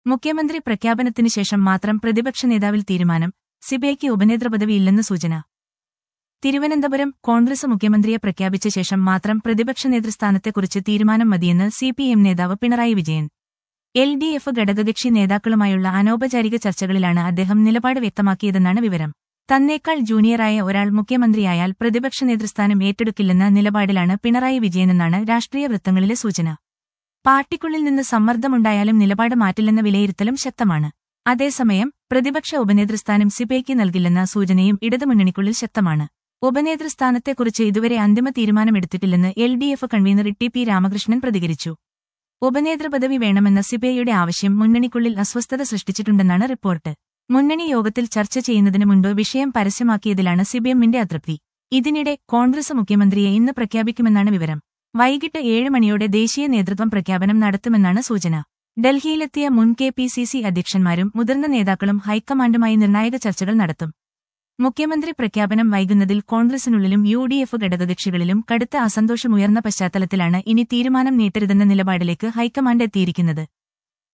മുഖ്യമന്ത്രി പ്രഖ്യാപനത്തിന് ശേഷം മാത്രം പ്രതിപക്ഷ നേതാവിൽ തീരുമാനം സിബിഐക്ക് ഉപനേതൃപദവിയില്ലെന്ന് സൂചന തിരുവനന്തപുരം കോൺഗ്രസ് മുഖ്യമന്ത്രിയെ പ്രഖ്യാപിച്ച ശേഷം മാത്രം പ്രതിപക്ഷ നേതൃസ്ഥാനത്തെക്കുറിച്ച് തീരുമാനം മതിയെന്ന് സിപിഎം നേതാവ് Pinarayi Vijayan L D F ഘടകകക്ഷി നേതാക്കളുമായുള്ള അനൗപചാരിക ചർച്ചകളിലാണ് അദ്ദേഹം നിലപാട് വ്യക്തമാക്കിയതെന്നാണ് വിവരം തന്നേക്കാൾ ജൂനിയറായ ഒരാൾ മുഖ്യമന്ത്രിയായാൽ പ്രതിപക്ഷ നേതൃസ്ഥാനം ഏറ്റെടുക്കില്ലെന്ന നിലപാടിലാണ് പിണറായി വിജയനെന്നാണ് രാഷ്ട്രീയ വൃത്തങ്ങളിലെ സൂചന പാർട്ടിക്കുള്ളിൽ നിന്ന് സമ്മർദ്ദമുണ്ടായാലും നിലപാട് മാറ്റില്ലെന്ന വിലയിരുത്തലും ശക്തമാണ് അതേസമയം പ്രതിപക്ഷ ഉപനേതൃസ്ഥാനം സിബിഐക്ക് നൽകില്ലെന്ന സൂചനയും ഇടതുമുന്നണിക്കുള്ളിൽ ശക്തമാണ് ഉപനേതൃസ്ഥാനത്തെക്കുറിച്ച് ഇതുവരെ അന്തിമ തീരുമാനമെടുത്തിട്ടില്ലെന്ന് L D F convener T P Ramakrishnan പ്രതികരിച്ചു ഉപനേതൃപദവി വേണമെന്ന സിബിഐയുടെ ആവശ്യം മുന്നണിക്കുള്ളിൽ അസ്വസ്ഥത സൃഷ്ടിച്ചിട്ടുണ്ടെന്നാണ് റിപ്പോർട്ട് മുന്നണി യോഗത്തിൽ ചർച്ച ചെയ്യുന്നതിന് മുൻപ് വിഷയം പരസ്യമാക്കിയതിലാണ് സിബിഎമ്മിന്റെ അതൃപ്തി ഇതിനിടെ കോൺഗ്രസ് മുഖ്യമന്ത്രിയെ ഇന്ന് പ്രഖ്യാപിക്കുമെന്നാണ് വിവരം വൈകിട്ട് ഏഴ് മണിയോടെ ദേശീയ നേതൃത്വം പ്രഖ്യാപനം നടത്തുമെന്നാണ് സൂചന ഡൽഹിയിലെത്തിയ മുൻ കെ പി സി സി അധ്യക്ഷന്മാരും മുതിർന്ന നേതാക്കളും ഹൈക്കമാൻഡുമായി നിർണായക ചർച്ചകൾ നടത്തും മുഖ്യമന്ത്രി പ്രഖ്യാപനം വൈകുന്നതിൽ കോൺഗ്രസിനുള്ളിലും യു ഡി എഫ് ഘടകകക്ഷികളിലും കടുത്ത അസന്തോഷമുയർന്ന പശ്ചാത്തലത്തിലാണ് ഇനി തീരുമാനം നീട്ടരുതെന്ന നിലപാടിലേക്ക് ഹൈക്കമാൻഡ് എത്തിയിരിക്കുന്നത്